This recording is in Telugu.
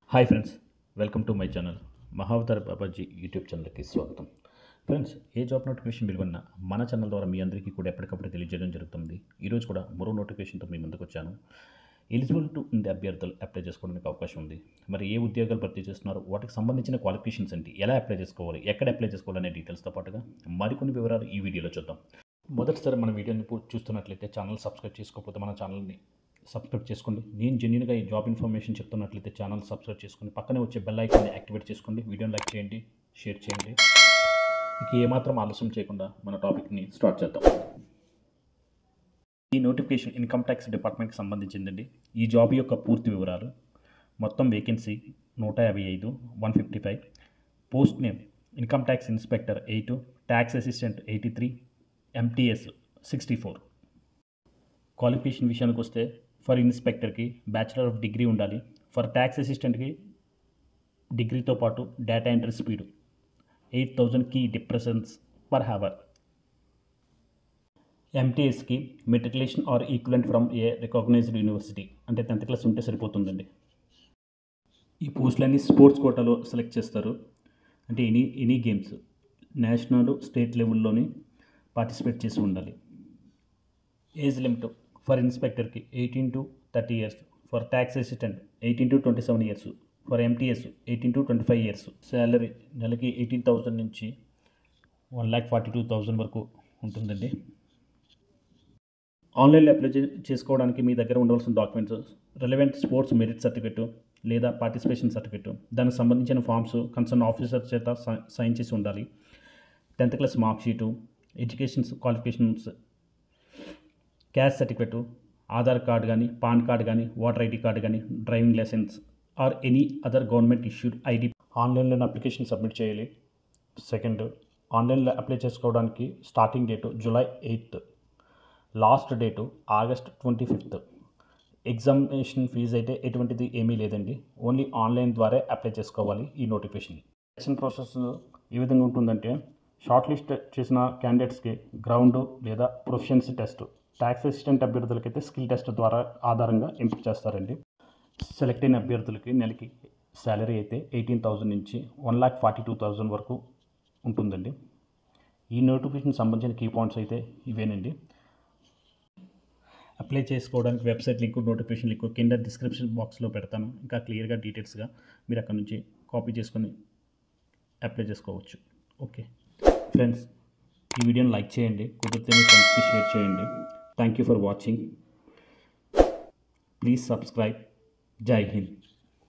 hi friends welcome to my channel Mahavatar Babaji YouTube ఛానల్కి స్వాగతం ఫ్రెండ్స్ ఏ జాబ్ నోటిఫికేషన్ విలువన్నా మన ఛానల్ ద్వారా మీ అందరికీ కూడా ఎప్పటికప్పుడు తెలియజేయడం జరుగుతుంది ఈరోజు కూడా మరో నోటిఫికేషన్తో మీ ముందుకు వచ్చాను ఎలిజిబుల్ టు ఇండి అభ్యర్థులు అప్లై చేసుకోవడానికి అవకాశం ఉంది మరి ఏ ఉద్యోగాలు భర్తీ చేస్తున్నారు వాటికి సంబంధించిన క్వాలిఫికేషన్స్ ఏంటి ఎలా అప్లై చేసుకోవాలి ఎక్కడ అప్లై చేసుకోవాలనే డీటెయిల్స్తో పాటుగా మరికొన్ని వివరాలు ఈ వీడియోలో చూద్దాం మొదటిసారి మన వీడియోని పూ- చూస్తున్నట్లయితే ఛానల్ సబ్స్క్రైబ్ చేసుకోకపోతే మన ఛానల్ని సబ్స్క్రైబ్ చేసుకోండి నేను జెన్యున్గా ఈ జాబ్ ఇన్ఫర్మేషన్ చెప్తున్నట్లయితే ఛానల్ సబ్స్క్రైబ్ చేసుకోండి పక్కనే వచ్చే బెల్ ఐకాన్ని యాక్టివేట్ చేసుకోండి వీడియోని లైక్ చేయండి షేర్ చేయండి ఇక ఏమాత్రం ఆలస్యం చేయకుండా మన టాపిక్ని స్టార్ట్ చేద్దాం ఈ నోటిఫికేషన్ ఇన్కమ్ ట్యాక్స్ డిపార్ట్మెంట్కి సంబంధించిందండి ఈ జాబ్ యొక్క పూర్తి వివరాలు మొత్తం వేకెన్సీ నూట యాభై ఐదు one fifty five post name income tax inspector eight tax assistant eighty three MTS sixty four qualification విషయానికి వస్తే ఫర్ ఇన్స్పెక్టర్కి బ్యాచిలర్ ఆఫ్ డిగ్రీ ఉండాలి ఫర్ ట్యాక్స్ అసిస్టెంట్కి డిగ్రీతో పాటు data entry speed eight thousand key depressions per hour ఎంటీఎస్కి matriculation or equivalent from a recognised university అంటే టెన్త్ క్లాస్ ఉంటే సరిపోతుందండి ఈ పోస్టులన్నీ స్పోర్ట్స్ కోటాలో సెలెక్ట్ చేస్తారు అంటే any any games national state లెవెల్లోని పార్టిసిపేట్ చేసి ఉండాలి ఏజ్ లిమిట్ ఫర్ ఇన్స్పెక్టర్కి eighteen to thirty years for tax assistant eighteen to twenty seven years for MTS eighteen to twenty five years salary నెలకి ఎయిటీన్ థౌజండ్ నుంచి one lakh forty two thousand వరకు ఉంటుందండి ఆన్లైన్లో అప్లై చే- చేసుకోవడానికి మీ దగ్గర ఉండవలసిన documents relevant sports merit certificate లేదా పార్టిసిపేషన్ సర్టిఫికెట్ దానికి సంబంధించిన ఫామ్స్ కన్సర్న్ ఆఫీసర్ చేత సై- సైన్ చేసి ఉండాలి tenth class mark sheet educations qualifications caste certificate Aadhaar card కానీ పాన్ కార్డ్ కానీ ఓటర్ ఐడి కార్డ్ కానీ driving licence or any other government issued ID ఆన్లైన్లో అప్లికేషన్ సబ్మిట్ చేయాలి సెకండ్ ఆన్లైన్లో అప్లై చేసుకోవడానికి starting date July eighth last date August twenty fifth examination fee అయితే ఎటువంటిది ఏమీ లేదండి ఓన్లీ ఆన్లైన్ ద్వారా అప్లై చేసుకోవాలి ఈ నోటిఫికేషన్ సెలక్షన్ ప్రాసెస్ ఏ విధంగా ఉంటుందంటే షార్ట్ లిస్ట్ చేసిన క్యాండిడేట్స్కి గ్రౌండ్ లేదా ప్రొఫిషియన్సీ టెస్ట్ ట్యాక్స్ అసిస్టెంట్ అభ్యర్థులకైతే స్కిల్ టెస్ట్ ద్వారా ఆధారంగా ఎంపిక చేస్తారండి సెలెక్ట్ అయిన అభ్యర్థులకి నెలకి శాలరీ అయితే ఎయిటీన్ థౌజండ్ నుంచి one lakh forty two thousand వరకు ఉంటుందండి ఈ నోటిఫికేషన్ సంబంధించిన కీ పాయింట్స్ అయితే ఇవేనండి అప్లై చేసుకోవడానికి వెబ్సైట్ లింక్ నోటిఫికేషన్ లింక్ కింద డిస్క్రిప్షన్ బాక్స్లో పెడతాను ఇంకా క్లియర్గా డీటెయిల్స్గా మీరు అక్కడ నుంచి కాపీ చేసుకొని అప్లై చేసుకోవచ్చు ఓకే ఫ్రెండ్స్ ఈ వీడియోని లైక్ చేయండి కుదిరితే మీ ఫ్రెండ్స్కి షేర్ చేయండి thank you for watching please subscribe జై హింద్